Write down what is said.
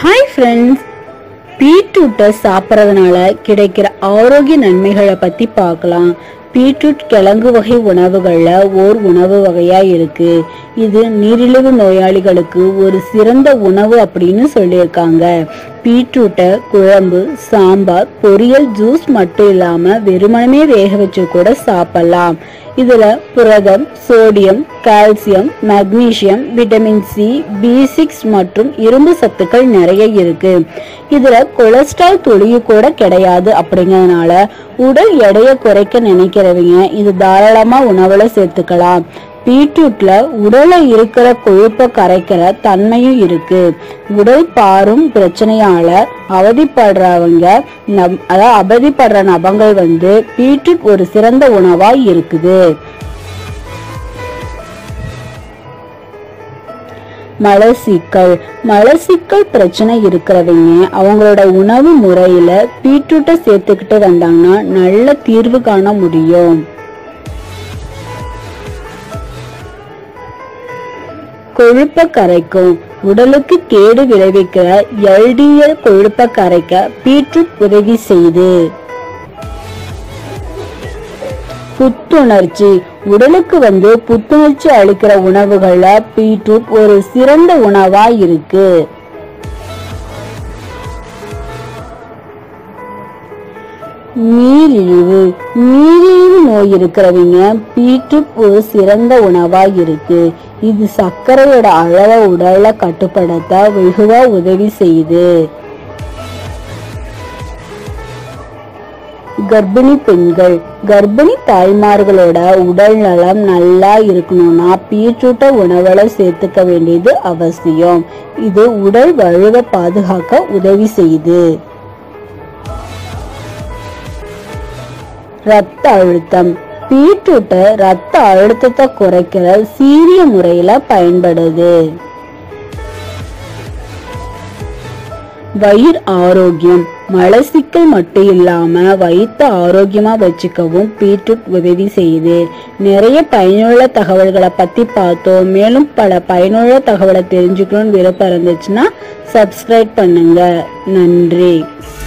hi friends பீட்ரூட்டை சாப்பிட்றதுனால கிடைக்கிற ஆரோக்கிய நன்மைகளை பற்றி பார்க்கலாம் பீட்ரூட் கிழங்கு வகை உணவுகளில் ஓர் உணவு வகையாக இருக்கு இது நீரிழிவு நோயாளிகளுக்கு ஒரு சிறந்த உணவு அப்படின்னு சொல்லியிருக்காங்க பீட்ரூட்டை குழம்பு சாம்பார் பொரியல் ஜூஸ் மட்டும் இல்லாமல் வெறுமனமே வேக வச்சு கூட சாப்பிடலாம் இதுல புரதம் sodium calcium magnesium vitamin C B six மற்றும் இரும்பு சத்துக்கள் நிறைய இருக்கு இதுல கொலஸ்ட்ரால் துளியு கூட கிடையாது அப்படிங்கறதுனால உடல் எடையை குறைக்க நினைக்கிறவங்க இது தாராளமா உணவுல சேர்த்துக்கலாம் பீட்ரூட்ல உடல்ல இருக்கிற கொழுப்பை கரைக்கிற தன்மையும் இருக்கு உடல் பாரும் பிரச்சனையால அவதிப்படுறவங்க நம் அதாவது அவதிப்படுற நபங்கள் வந்து பீட்ரூட் ஒரு சிறந்த உணவா இருக்குது மலசிக்கல் மலசிக்கல் பிரச்சனை இருக்கிறவங்க அவங்களோட உணவு முறையில பீட்ரூட்டை சேர்த்துக்கிட்டு வந்தாங்கன்னா நல்ல தீர்வு காண முடியும் கொழுப்பை கரைக்கும் உடலுக்கு கேடு விளைவிக்கிற எல்டிஎல் கொழுப்பை கரைக்க பீட்ரூட் உதவி செய்து புத்துணர்ச்சி உடலுக்கு வந்து புத்துணர்ச்சி அளிக்கிற உணவுகள்ல பீட்ரூட் ஒரு சிறந்த உணவா இருக்கு நீரிழிவு நீரிழிவு நோய் இருக்கிறவங்க பீட்ரூட் ஒரு சிறந்த உணவா இருக்கு இது சர்க்கரையோட அளவை உடல்ல கட்டுப்படுத்த வெகுவா உதவி செய்யுது கர்ப்பிணி பெண்கள் கர்ப்பிணி தாய்மார்களோட உடல் நலம் நல்லா இருக்கணும்னா பீட்ரூட்டை உணவுல சேர்த்துக்க வேண்டியது அவசியம் இது உடல் வலுவை பாதுகாக்க உதவி செய்யுது ரத்த அழுத்தம் பீட்ரூட்டை ரத்த அழுத்தத்தை குறைக்கிற சீரிய முறையில பயன்படுது வயிறு ஆரோக்கியம் மலசிக்கல் மட்டும் இல்லாம வயிற்று ஆரோக்கியமா வச்சுக்கவும் பீட்ரூட் உதவி செய்யுது நிறைய பயனுள்ள தகவல்களை பத்தி பார்த்தோம் மேலும் பல பயனுள்ள தகவலை தெரிஞ்சுக்கணும்னு விருப்பம் இருந்துச்சுன்னா சப்ஸ்கிரைப் பண்ணுங்க நன்றி